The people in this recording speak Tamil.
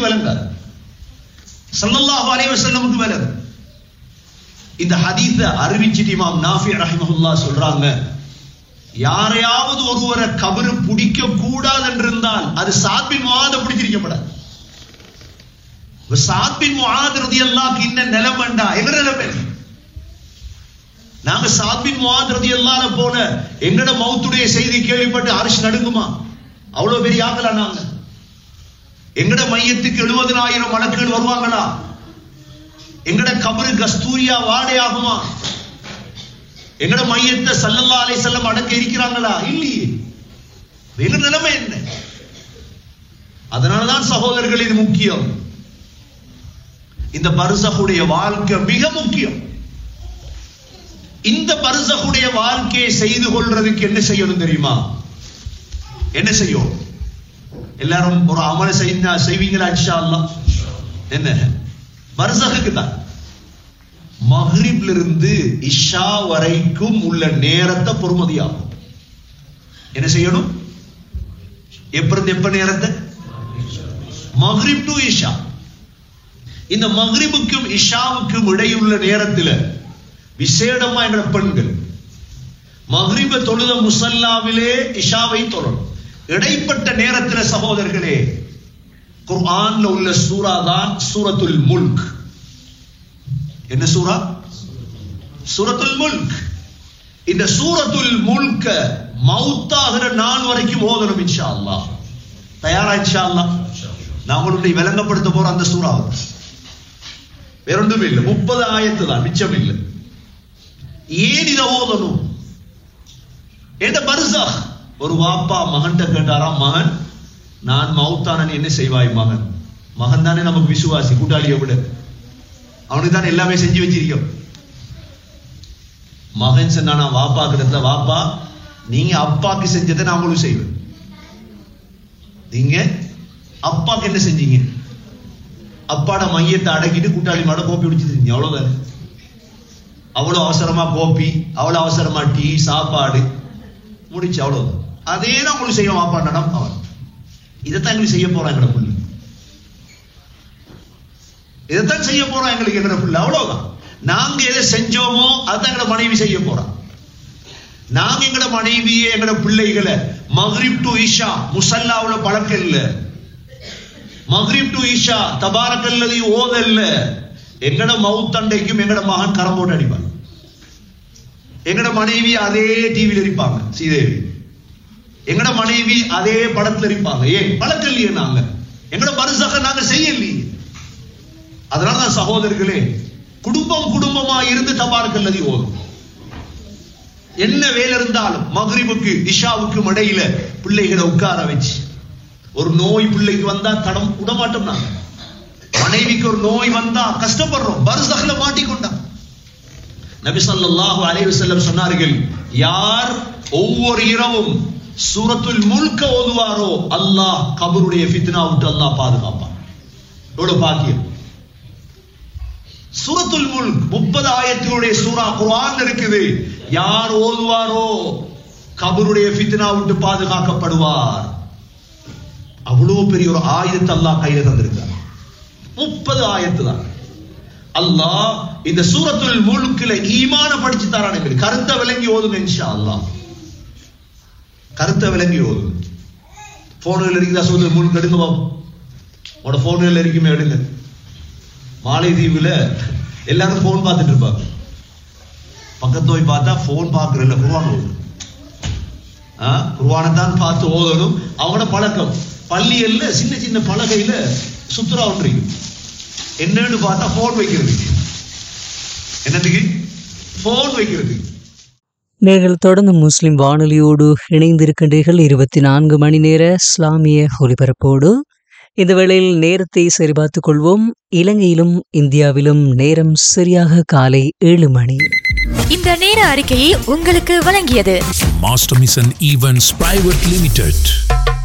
விளங்காது ஸல்லல்லாஹு அலைஹி வஸல்லமுக்கு விளங்கும் இந்த ஹதீஸ அறிவிச்சிட்டு இமாம் நாஃபி ரஹிமஹுல்லாஹ் சொல்றாங்க யாரையாவது ஒருவரை கபரு பிடிக்க கூடாது என்றிருந்தால் அது சாத்பின் முஆத பிடிச்சிருக்கப்படாது இப்ப சாத்பின் முஆத் ரலியல்லாஹு இன்ன நிலைமைண்டா என்ன நிலைமை நாங்க சாத்பின் முஆத் ரலியல்லாஹு போல எங்கட மௌத்துடைய செய்தி கேள்விப்பட்டு அரிசி நடுங்குமா அவ்வளவு பெரிய ஆகலாம் நாங்க எங்கட மையத்துக்கு எழுபதனாயிரம் மலக்குகள் வருவாங்களா எங்கட கபரு கஸ்தூரியா வாடை ஆகுமா எங்கட மையத்தை சல்லல்லா அலை செல்லம் அடக்க இருக்கிறாங்களா இல்லையே வேறு நிலைமை என்ன அதனாலதான் சகோதரர்கள் இது முக்கியம் இந்த பரிசகுடைய வாழ்க்கை மிக முக்கியம் இந்த பரிசகுடைய வாழ்க்கையை செய்து கொள்றதுக்கு என்ன செய்யணும் தெரியுமா என்ன செய்யும் எல்லாரும் ஒரு அமல செய்ய செய்வீங்களா இன்ஷா அல்லாஹ் என்ன பர்சகுக்கு தான் மஹ்ரிப்ல இருந்து இஷா வரைக்கும் உள்ள நேரத்தை பொறுமதியாகும் என்ன செய்யணும் எப்ப இருந்து எப்ப நேரத்தை மஹ்ரிப் டு இஷா இந்த மஹ்ரிபுக்கும் இஷாவுக்கும் இடையுள்ள நேரத்துல விசேடமா என்ற பெண்கள் மஹ்ரிப தொழுத முசல்லாவிலே இஷாவை தொழணும் இடைப்பட்ட நேரத்துல சகோதரர்களே குர்ஆன்ல உள்ள சூரா தான் சூரத்துல் முல்க் என்ன சூரா சூரத்துல் முல்க் இந்த சூரத்துல் முல்க மௌத்தாகிற நாள் வரைக்கும் ஓதணும் இன்ஷா அல்லாஹ் தயாரா இன்ஷா அல்லாஹ் நான் உங்களுடைய விளங்கப்படுத்த போற அந்த சூறா வேறொன்றும் இல்லை முப்பது ஆயத்து தான் மிச்சம் இல்லை ஏன் இதை ஓதணும் எந்த பரிசா ஒரு வாப்பா மகன்கிட்ட கேட்டாராம் மகன் நான் மௌத்தானன் என்ன செய்வாய் மகன் மகன் தானே நமக்கு விசுவாசி கூட்டாளியை விட அவனுக்கு தான் எல்லாமே செஞ்சு வச்சிருக்கோம் மகன் சொன்னானா வாப்பா கிட்ட வாப்பா நீங்க அப்பாக்கு செஞ்சதை நான் உங்களுக்கு செய்வேன் நீங்க அப்பாக்கு என்ன செஞ்சீங்க அப்பாட மையத்தை அடக்கிட்டு கூட்டாளி மாட கோப்பி குடிச்சிருந்தீங்க அவ்வளவுதானே அவ்வளவு அவசரமா கோப்பி அவ்வளவு அவசரமா டீ சாப்பாடு முடிச்சு அவ்வளவுதான் அதே தான் உங்களுக்கு செய்யும் வாப்பா நடம் அவன் இதைத்தான் எங்களுக்கு செய்ய போறான் எங்கட புள்ளி இதைத்தான் செய்ய போறான் எங்களுக்கு எங்கட புள்ளி அவ்வளவுதான் நாங்க எதை செஞ்சோமோ அதான் எங்கட மனைவி செய்ய போறான் நாங்க எங்கட மனைவியே எங்கட பிள்ளைகளை மஹ்ரிப் டு இஷா முசல்லாவுல பழக்கம் இல்ல மஹ்ரிப் டு இஷா தபாரக்கல்லதி ஓதல்ல எங்கட மவுத்தண்டைக்கும் எங்கட மகன் கரம் போட்டு அடிப்பாங்க எங்கட மனைவி அதே டிவியில் இருப்பாங்க ஸ்ரீதேவி எங்கட மனைவி அதே படத்துல இருப்பாங்க ஏன் பழக்கம் இல்லையே நாங்க எங்கட பரிசாக நாங்க செய்யலையே அதனால தான் சகோதரர்களே குடும்பம் குடும்பமா இருந்து தபாரக்கல்லதி ஓதும் என்ன வேலை இருந்தாலும் மகரிபுக்கு இஷாவுக்கும் இடையில பிள்ளைகளை உட்கார வச்சு ஒரு நோய் பிள்ளைக்கு வந்தா தடம் விடமாட்டோம் நாங்க மனைவிக்கு ஒரு நோய் வந்தா கஷ்டப்படுறோம் பரிசகல மாட்டிக்கொண்டா நபி ஸல்லல்லாஹு அலைஹி வஸல்லம் சொன்னார்கள் யார் ஒவ்வொரு இரவும் சூரத்துல் முல்க ஓதுவாரோ அல்லாஹ் கபருடைய ஃபித்னா விட்டு அல்லாஹ் பாதுகாப்பான் எவ்வளவு பாக்கியம் சூரத்துல் முல்க் முப்பது ஆயத்தினுடைய சூரா குர்ஆன் இருக்குது யார் ஓதுவாரோ கபருடைய ஃபித்னா விட்டு பாதுகாக்கப்படுவார் அவ்வளவு பெரிய ஒரு ஆயுதத்தை அல்லாஹ் கையில தந்திருக்கார் முப்பது ஆயத்து தான் அல்லாஹ் இந்த சூரத்துல் முழுக்கில ஈமான படிச்சு தரான் எங்களுக்கு கருத்தை விளங்கி ஓதுங்க இன்ஷா அல்லாஹ் கருத்தை விளங்கி ஓதுங்க போன்கள் இருக்குதா சூரத்துல் முழுக்க எடுங்க பாப்போம் உங்களோட போன்கள் இருக்குமே எடுங்க மாலைதீவுல எல்லாரும் போன் பார்த்துட்டு இருப்பாங்க பக்கத்து போய் பார்த்தா போன் பார்க்கறதில்ல குருவான் ஓதும் குருவானை தான் பார்த்து ஓதணும் அவங்களோட பழக்கம் பள்ளியல்ல சின்ன சின்ன பலகையில சுத்துரா ஒன்று என்னன்னு பார்த்தா போன் வைக்கிறதுக்கு என்னதுக்கு போன் வைக்கிறதுக்கு நீங்கள் தொடர்ந்து முஸ்லிம் வானொலியோடு இணைந்திருக்கின்றீர்கள் இருபத்தி நான்கு மணி நேர இஸ்லாமிய ஒலிபரப்போடு இந்த வேளையில் நேரத்தை சரிபார்த்துக் கொள்வோம் இலங்கையிலும் இந்தியாவிலும் நேரம் சரியாக காலை ஏழு மணி இந்த நேர அறிக்கையை உங்களுக்கு வழங்கியது Master Mission Events Private Limited.